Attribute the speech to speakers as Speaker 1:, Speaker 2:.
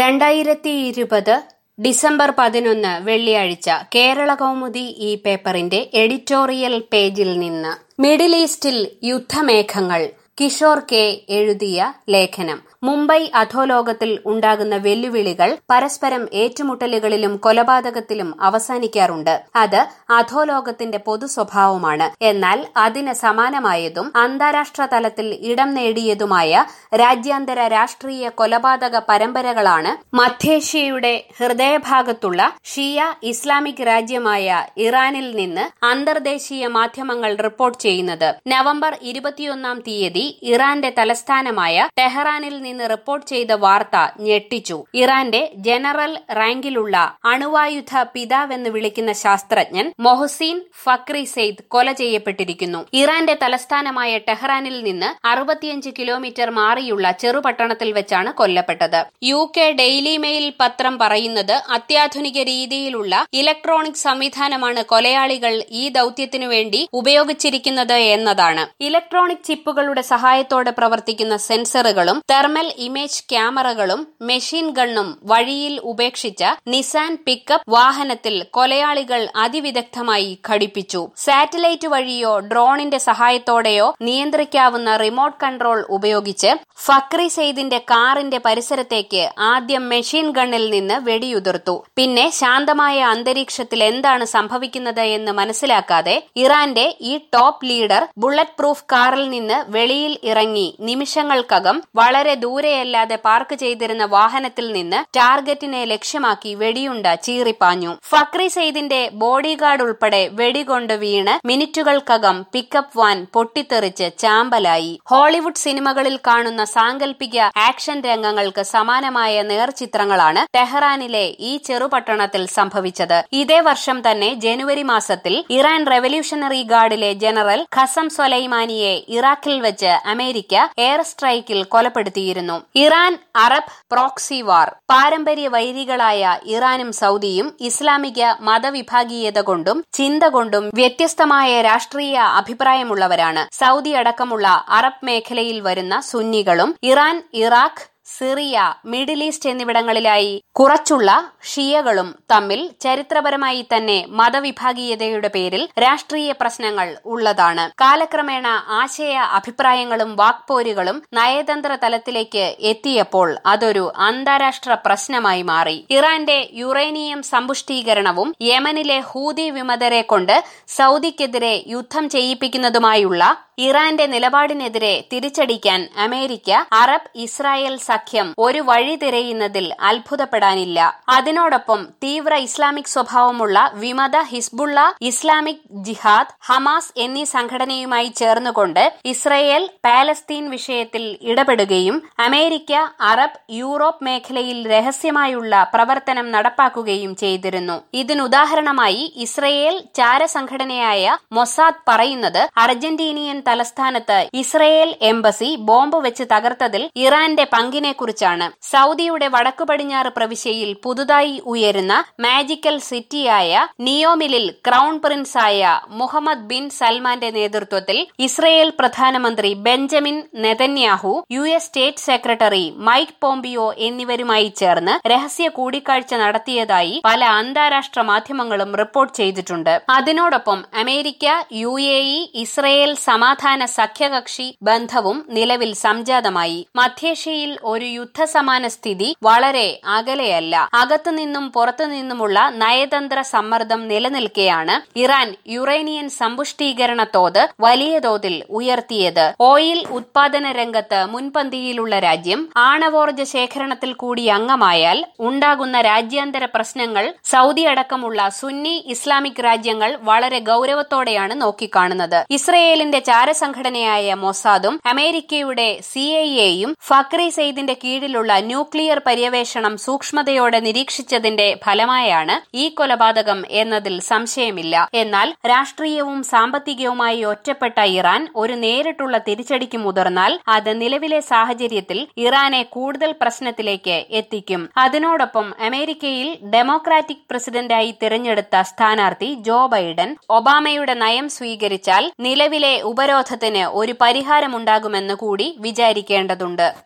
Speaker 1: രണ്ടായിരത്തി ഇരുപത് ഡിസംബർ പതിനൊന്ന് വെള്ളിയാഴ്ച കേരള കൗമുദി ഈ പേപ്പറിന്റെ എഡിറ്റോറിയൽ പേജിൽ നിന്ന് മിഡിൽ ഈസ്റ്റിൽ യുദ്ധമേഘങ്ങൾ കിഷോർ കെ എഴുതിയ ലേഖനം മുംബൈ അധോലോകത്തിൽ ഉണ്ടാകുന്ന വെല്ലുവിളികൾ പരസ്പരം ഏറ്റുമുട്ടലുകളിലും കൊലപാതകത്തിലും അവസാനിക്കാറുണ്ട് അത് അധോലോകത്തിന്റെ പൊതു സ്വഭാവമാണ് എന്നാൽ അതിന് സമാനമായതും അന്താരാഷ്ട്ര തലത്തിൽ ഇടം നേടിയതുമായ രാജ്യാന്തര രാഷ്ട്രീയ കൊലപാതക പരമ്പരകളാണ് മധ്യേഷ്യയുടെ ഹൃദയഭാഗത്തുള്ള ഷിയ ഇസ്ലാമിക് രാജ്യമായ ഇറാനിൽ നിന്ന് അന്തർദേശീയ മാധ്യമങ്ങൾ റിപ്പോർട്ട് ചെയ്യുന്നത് നവംബർ ഇരുപത്തിയൊന്നാം തീയതി ഇറാന്റെ തലസ്ഥാനമായ ടെഹ്റാനിൽ നിന്ന് റിപ്പോർട്ട് ചെയ്ത വാർത്ത ഞെട്ടിച്ചു ഇറാന്റെ ജനറൽ റാങ്കിലുള്ള അണുവായുധ പിതാവെന്ന് വിളിക്കുന്ന ശാസ്ത്രജ്ഞൻ മൊഹസീൻ ഫക്രി സെയ്ദ് കൊല ചെയ്യപ്പെട്ടിരിക്കുന്നു ഇറാന്റെ തലസ്ഥാനമായ ടെഹ്റാനിൽ നിന്ന് അറുപത്തിയഞ്ച് കിലോമീറ്റർ മാറിയുള്ള ചെറുപട്ടണത്തിൽ വെച്ചാണ് കൊല്ലപ്പെട്ടത് യു കെ ഡെയിലി മെയിൽ പത്രം പറയുന്നത് അത്യാധുനിക രീതിയിലുള്ള ഇലക്ട്രോണിക് സംവിധാനമാണ് കൊലയാളികൾ ഈ ദൌത്യത്തിനു വേണ്ടി ഉപയോഗിച്ചിരിക്കുന്നത് എന്നതാണ് ഇലക്ട്രോണിക് ചിപ്പുകളുടെ സഹായത്തോടെ പ്രവർത്തിക്കുന്ന സെൻസറുകളും തെർമൽ ഇമേജ് ക്യാമറകളും മെഷീൻ ഗണ്ണും വഴിയിൽ ഉപേക്ഷിച്ച നിസാൻ പിക്കപ്പ് വാഹനത്തിൽ കൊലയാളികൾ അതിവിദഗ്ധമായി ഘടിപ്പിച്ചു സാറ്റലൈറ്റ് വഴിയോ ഡ്രോണിന്റെ സഹായത്തോടെയോ നിയന്ത്രിക്കാവുന്ന റിമോട്ട് കൺട്രോൾ ഉപയോഗിച്ച് ഫക്രി സെയ്ദിന്റെ കാറിന്റെ പരിസരത്തേക്ക് ആദ്യം മെഷീൻ ഗണ്ണിൽ നിന്ന് വെടിയുതിർത്തു പിന്നെ ശാന്തമായ അന്തരീക്ഷത്തിൽ എന്താണ് സംഭവിക്കുന്നത് എന്ന് മനസ്സിലാക്കാതെ ഇറാന്റെ ഈ ടോപ്പ് ലീഡർ ബുള്ളറ്റ് പ്രൂഫ് കാറിൽ നിന്ന് വെളിയിൽ ഇറങ്ങി നിമിഷങ്ങൾക്കകം വളരെ ദൂരെയല്ലാതെ പാർക്ക് ചെയ്തിരുന്ന വാഹനത്തിൽ നിന്ന് ടാർഗറ്റിനെ ലക്ഷ്യമാക്കി വെടിയുണ്ട ചീറിപ്പാഞ്ഞു ഫക്രി സെയ്ദിന്റെ ബോഡി ഗാർഡ് ഉൾപ്പെടെ വെടികൊണ്ട് വീണ് മിനിറ്റുകൾക്കകം പിക്കപ്പ് വാൻ പൊട്ടിത്തെറിച്ച് ചാമ്പലായി ഹോളിവുഡ് സിനിമകളിൽ കാണുന്ന സാങ്കല്പിക ആക്ഷൻ രംഗങ്ങൾക്ക് സമാനമായ നേർചിത്രങ്ങളാണ് ടെഹ്റാനിലെ ഈ ചെറുപട്ടണത്തിൽ സംഭവിച്ചത് ഇതേ വർഷം തന്നെ ജനുവരി മാസത്തിൽ ഇറാൻ റെവല്യൂഷണറി ഗാർഡിലെ ജനറൽ ഖസം സൊലൈമാനിയെ ഇറാഖിൽ വെച്ച് അമേരിക്ക എയർ സ്ട്രൈക്കിൽ കൊലപ്പെടുത്തിയിരുന്നു ഇറാൻ അറബ് പ്രോക്സി വാർ പാരമ്പര്യ വൈരികളായ ഇറാനും സൗദിയും ഇസ്ലാമിക മതവിഭാഗീയത കൊണ്ടും ചിന്ത കൊണ്ടും വ്യത്യസ്തമായ രാഷ്ട്രീയ അഭിപ്രായമുള്ളവരാണ് സൗദി അടക്കമുള്ള അറബ് മേഖലയിൽ വരുന്ന സുന്നികളും Iran Iraq Syria Middle East എന്നിവിടങ്ങളിലായി കുറച്ചുള്ള ഷിയകളും തമ്മിൽ ചരിത്രപരമായി തന്നെ മതവിഭാഗീയതയുടെ പേരിൽ രാഷ്ട്രീയ പ്രശ്നങ്ങൾ ഉള്ളതാണ് കാലക്രമേണ ആശയ അഭിപ്രായങ്ങളും വാക്പോരുകളും നയതന്ത്ര തലത്തിലേക്ക് എത്തിയപ്പോൾ അതൊരു അന്താരാഷ്ട്ര പ്രശ്നമായി മാറി ഇറാന്റെ യുറേനിയം സമ്പുഷ്ടീകരണവും യമനിലെ ഹൂതി വിമതരെ കൊണ്ട് സൗദിക്കെതിരെ യുദ്ധം ചെയ്യിപ്പിക്കുന്നതുമായുള്ള ഇറാന്റെ നിലപാടിനെതിരെ തിരിച്ചടിക്കാൻ അമേരിക്ക അറബ് ഇസ്രായേൽ സഖ്യം ഒരു വഴി തിരയുന്നതിൽ അത്ഭുതപ്പെടാനില്ല അതിനോടൊപ്പം തീവ്ര ഇസ്ലാമിക് സ്വഭാവമുള്ള വിമത ഹിസ്ബുള്ള ഇസ്ലാമിക് ജിഹാദ് ഹമാസ് എന്നീ സംഘടനയുമായി ചേർന്നുകൊണ്ട് ഇസ്രയേൽ പാലസ്തീൻ വിഷയത്തിൽ ഇടപെടുകയും അമേരിക്ക അറബ് യൂറോപ്പ് മേഖലയിൽ രഹസ്യമായുള്ള പ്രവർത്തനം നടപ്പാക്കുകയും ചെയ്തിരുന്നു ഇതിനുദാഹരണമായി ഇസ്രയേൽ ചാരസംഘടനയായ മൊസാദ് പറയുന്നത് അർജന്റീനിയൻ തലസ്ഥാനത്ത് ഇസ്രയേൽ എംബസി ബോംബ് വെച്ച് തകർത്തതിൽ ഇറാന്റെ പങ്കിനെക്കുറിച്ചാണ് സൗദിയുടെ വടക്കു പടിഞ്ഞാറ് പ്രവിശ്യയിൽ പുതുതായി ഉയരുന്ന മാജിക്കൽ സിറ്റിയായ നിയോമിലിൽ ക്രൗൺ പ്രിൻസായ മുഹമ്മദ് ബിൻ സൽമാന്റെ നേതൃത്വത്തിൽ ഇസ്രയേൽ പ്രധാനമന്ത്രി Benjamin Netanyahu U S state secretary Mike Pompeo എന്നിവരുമായി ചേർന്ന് രഹസ്യ കൂടിക്കാഴ്ച നടത്തിയതായി പല അന്താരാഷ്ട്ര മാധ്യമങ്ങളും റിപ്പോർട്ട് ചെയ്തിട്ടുണ്ട് അതിനോടൊപ്പം America U A E Israel സമാധാന സഖ്യകക്ഷി ബന്ധവും നിലവിൽ സംജാതമായി മധ്യേഷ്യയിൽ ഒരു യുദ്ധസമാന സ്ഥിതി വളരെ അകലെയല്ല അകത്തുനിന്നും പുറത്തുനിന്നുമുള്ള നയതന്ത്ര സമ്മർദ്ദം നിലനിൽക്കെയാണ് ഇറാൻ യുറേനിയൻ സമ്പുഷ്ടീകരണ തോത് വലിയ തോതിൽ ഉയർത്തിയത് ഓയിൽ ഉത്പാദന രംഗത്ത് മുൻപന്തിയിലുള്ള രാജ്യം ആണവോർജ ശേഖരണത്തിൽ കൂടി അംഗമായാൽ ഉണ്ടാകുന്ന രാജ്യാന്തര പ്രശ്നങ്ങൾ സൗദി അടക്കമുള്ള സുന്നി ഇസ്ലാമിക് രാജ്യങ്ങൾ വളരെ ഗൌരവത്തോടെയാണ് നോക്കിക്കാണുന്നത് ഇസ്രയേലിന്റെ ചാരസംഘടനയായ മൊസാദും അമേരിക്കയുടെ സി ഐ എയും ഫക്രി സെയ്ദിന്റെ കീഴിലുള്ള ന്യൂക്ലിയർ പര്യവേഷണം സൂക്ഷ്മതയോടെ നിരീക്ഷിച്ചതിന്റെ ഫലമായാണ് ഈ കൊലപാതകം എന്നതിൽ സംശയമില്ല എന്നാൽ രാഷ്ട്രീയവും സാമ്പത്തികവുമായി ഒറ്റപ്പെട്ട ഇറാൻ ഒരു നേരിട്ടുള്ള തിരിച്ചടിക്ക് മുതിർന്നാൽ അത് നിലവിലെ സാഹചര്യത്തിൽ ഇറാനെ കൂടുതൽ പ്രശ്നത്തിലേക്ക് എത്തിക്കും അതിനോടൊപ്പം അമേരിക്കയിൽ ഡെമോക്രാറ്റിക് പ്രസിഡന്റായി തിരഞ്ഞെടുത്ത സ്ഥാനാർത്ഥി ജോ ബൈഡൻ ഒബാമയുടെ നയം സ്വീകരിച്ചാൽ നിലവിലെ ഉപരോധത്തിന് ഒരു പരിഹാരമുണ്ടാകുമെന്ന് കൂടി വിചാരിക്കേണ്ടതുണ്ട്